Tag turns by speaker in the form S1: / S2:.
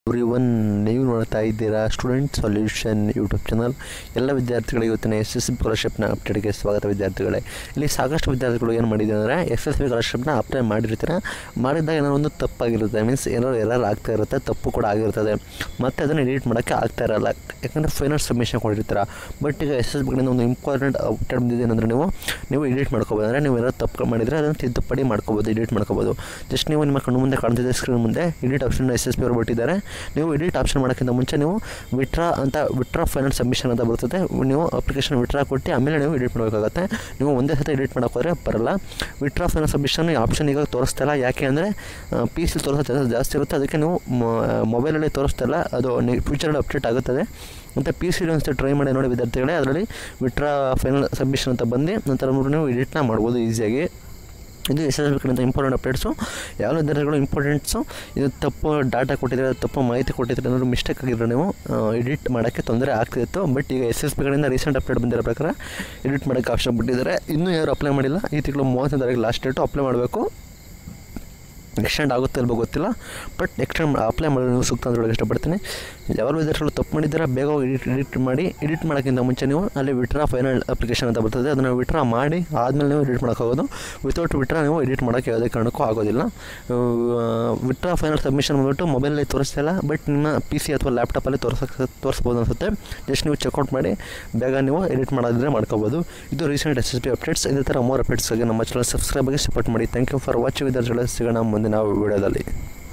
S1: every one ನೀವು ನೋಡ್ತಾ ಇದ್ದೀರಾ ಸ್ಟೂಡೆಂಟ್ ಸೊಲ್ಯೂಷನ್ ಯೂಟ್ಯೂಬ್ ಚಾನಲ್ ಎಲ್ಲ ವಿದ್ಯಾರ್ಥಿಗಳಿಗೆ ಇವತ್ತಿನ ಎಸ್ ಎಸ್ ಬಿ ಸ್ಕಾಲರ್ಶಿಪ್ನ ಅಪ್ಡೇಟ್ಗೆ ಸ್ವಾಗತ ವಿದ್ಯಾರ್ಥಿಗಳೇ ಇಲ್ಲಿ ಸಾಕಷ್ಟು ವಿದ್ಯಾರ್ಥಿಗಳು ಏನು ಮಾಡಿದ್ದಾರೆ ಅಂದರೆ ಎಸ್ ಎಸ್ ಬಿ ಸ್ಕಾಲರ್ಶಿಪ್ನ ಅಪ್ಲೈ ಮಾಡಿರ್ತೀರ ಮಾಡಿದಾಗ ಏನೋ ಒಂದು ತಪ್ಪಾಗಿರುತ್ತೆ ಮೀನ್ಸ್ ಏನೋ ಎರರ್ ಆಗ್ತಾ ಇರುತ್ತೆ ತಪ್ಪು ಕೂಡ ಆಗಿರ್ತದೆ ಮತ್ತು ಅದನ್ನು ಎಡಿಟ್ ಮಾಡೋಕ್ಕೆ ಆಗ್ತಾ ಇರಲ್ಲ ಯಾಕಂದರೆ ಫೈನಲ್ ಸಬ್ಮಿಷನ್ ಕೊಟ್ಟಿರ್ತೀರ ಬಟ್ ಈಗ ಎಸ್ ಎಸ್ ಬಿಗಳಿಂದ ಒಂದು ಇಂಪಾರ್ಟೆಂಟ್ ಅಪ್ಡೇಟ್ ಬಂದಿದೆ ಏನಂದರೆ ನೀವು ನೀವು ಎಡಿಟ್ ಮಾಡ್ಕೋಬೋದು ಅಂದರೆ ನೀವು ಏನಾದ್ರು ತಪ್ಪು ಮಾಡಿದರೆ ಅದನ್ನು ತಿದ್ದುಪಡಿ ಮಾಡ್ಕೋಬೋದು ಎಡಿಟ್ ಮಾಡ್ಕೋಬೋದು ಜಸ್ಟ್ ನೀವು ನಿಮ್ಮ ಕಣ್ಣು ಮುಂದೆ ಕಾಣ್ತಿದೆ ಸ್ಕ್ರೀನ್ ಮುಂದೆ edit option S S P ಅವರು ಬಿಟ್ಟಿದ್ದಾರೆ ನೀವು ಎಡಿಟ್ ಆಪ್ಷನ್ ಮಾಡೋಕ್ಕಿಂತ ಮುಂಚೆ ನೀವು ವಿಟ್ರಾ ಅಂತ ವಿಟ್ರಾ ಫೈನಲ್ ಸಬ್ಮಿಷನ್ ಅಂತ ಬರ್ತದೆ ನೀವು ಅಪ್ಲಿಕೇಶನ್ ವಿಟ್ರಾ ಕೊಟ್ಟು ಆಮೇಲೆ ನೀವು ಎಡಿಟ್ ಮಾಡಬೇಕಾಗತ್ತೆ ನೀವು ಒಂದೇ ಸತಿ ಎಡಿಟ್ ಮಾಡೋಕೆ ಹೋದರೆ ಬರಲ್ಲ ವಿಟ್ರಾ ಫೈನಲ್ ಸಬ್ಮಿಷನ್ ಆಪ್ಷನ್ ಈಗ ತೋರಿಸ್ತಾ ಇಲ್ಲ ಯಾಕೆ ಅಂದರೆ ಪಿ ಸಿ ತೋರಿಸೋ ಚಾನ್ಸಸ್ ಜಾಸ್ತಿ ಇರುತ್ತೆ ಅದಕ್ಕೆ ನೀವು ಮೊಬೈಲಲ್ಲಿ ತೋರಿಸ್ತಾ ಇಲ್ಲ ಅದು ಫ್ಯೂಚರಲ್ಲಿ ಅಪ್ಡೇಟ್ ಆಗುತ್ತದೆ ಮತ್ತು ಪಿ ಸಿ ಒಂದ್ಸತಿ ಟ್ರೈ ಮಾಡಿ ನೋಡಿ ವಿದ್ಯಾರ್ಥಿಗಳೇ ಅದರಲ್ಲಿ ವಿಟ್ರಾ ಫೈನಲ್ ಸಬ್ಮಿಷನ್ ಅಂತ ಬಂದು ನಂತರ ನೀವು ಎಡಿಟ್ನ ಮಾಡ್ಬೋದು ಈಸಿಯಾಗಿ ಇದು ಎಸ್ ಎಸ್ ಬಿ ಕಡೆಯಿಂದ ಇಂಪಾರ್ಟೆಂಟ್ ಅಪ್ಡೇಟ್ಸು ಯಾವ ವಿದ್ಯಾರ್ಥಿಗಳು ಇಂಪಾರ್ಟೆಂಟ್ಸು ಇದು ತಪ್ಪು ಡಾಟಾ ಕೊಟ್ಟಿದ್ದಾರೆ ತಪ್ಪು ಮಾಹಿತಿ ಕೊಟ್ಟಿದ್ದಾರೆ ಏನಾದ್ರು ಮಿಸ್ಟೇಕ್ ಆಗಿದ್ರೆ ನೀವು ಎಡಿಟ್ ಮಾಡೋಕ್ಕೆ ತೊಂದರೆ ಆಗ್ತಿತ್ತು ಬಟ್ ಈಗ ಎಸ್ ಎಸ್ ಬಿ ಕಡೆಯಿಂದ ರೀಸೆಂಟ್ ಅಪ್ಡೇಟ್ ಬಂದಿರೋ ಪ್ರಕಾರ ಎಡಿಟ್ ಮಾಡೋಕ್ಕೆ ಆಪ್ಷನ್ ಬಿಟ್ಟಿದ್ದಾರೆ ಇನ್ನೂ ಯಾರು ಅಪ್ಲೈ ಮಾಡಿಲ್ಲ ಈ ತಿಂಗಳು ಮೂವತ್ತನೇ ತಾರೀಕು ಲಾಸ್ಟ್ ಡೇಟು ಅಪ್ಲೈ ಮಾಡಬೇಕು ಎಕ್ಸ್ಟೆಂಡ್ ಆಗುತ್ತೆ ಇಲ್ವೋ ಗೊತ್ತಿಲ್ಲ ಬಟ್ ಎಕ್ಸ್ಟೆಂಡ್ ಅಪ್ಲೈ ಮಾಡಿ ನೀವು ಸೂಕ್ತ ಅಂತ ಹೇಳಕ್ಕೆ ಇಷ್ಟಪಡ್ತೀನಿ ಯಾವ ವಿದ್ಯಾರ್ಥಿಗಳು ತಪ್ಪು ಮಾಡಿದ್ದೀರಾ ಬೇಗ ಹೋಗಿ ಎಡಿಟ್ ಎಡಿಟ್ ಮಾಡಿ ಎಡಿಟ್ ಮಾಡೋಕ್ಕಿಂತ ಮುಂಚೆ ನೀವು ಅಲ್ಲಿ ವಿಟ್ರಾ ಫೈನಲ್ ಅಪ್ಲಿಕೇಶನ್ ಅಂತ ಬರ್ತದೆ ಅದನ್ನು ವಿಟ್ರಾ ಮಾಡಿ ಆದಮೇಲೆ ನೀವು ಎಡಿಟ್ ಮಾಡೋಕ್ಕಾಗೋದು ವಿತೌಟ್ ವಿಟ್ರಾ ನೀವು ಎಡಿಟ್ ಮಾಡೋಕ್ಕೆ ಯಾವುದೇ ಕಾರಣಕ್ಕೂ ಆಗೋದಿಲ್ಲ ವಿಟ್ರಾ ಫೈನಲ್ ಸಬ್ಮಿಷನ್ ಬಂದ್ಬಿಟ್ಟು ಮೊಬೈಲಲ್ಲಿ ತೋರಿಸ್ತಿಲ್ಲ ಬಟ್ ನಿಮ್ಮ ಪಿ ಸಿ ಅಥವಾ ಲ್ಯಾಪ್ಟಾಪಲ್ಲಿ ತೋರ್ಸಕ್ಕೆ ತೋರಿಸ್ಬೋದು ಅನಿಸುತ್ತೆ ಜಸ್ಟ್ ನೀವು ಚೆಕ್ಔಟ್ ಮಾಡಿ ಬೇಗ ನೀವು ಎಡಿಟ್ ಮಾಡೋದಿದ್ರೆ ಮಾಡ್ಕೋಬೋದು ಇದು recent S S P updates ಇದೇ ಥರ ಮೋರ್ ಅಪ್ಡೇಟ್ಸ್ಗಾಗಿ ನಮ್ಮ ಚಾನಲ್ ಸಬ್ಸ್ಕ್ರೈಬ್ ಆಗಿ ಸಪೋರ್ಟ್ ಮಾಡಿ ಥ್ಯಾಂಕ್ ಯು ಫಾರ್ ವಾಚಿಂಗ್ ವಿದ್ಯಾರ್ಥಿಗಳ ಸಿಗೋಣ ಮುಂದಿನ ವಿಡಿಯೋದಲ್ಲಿ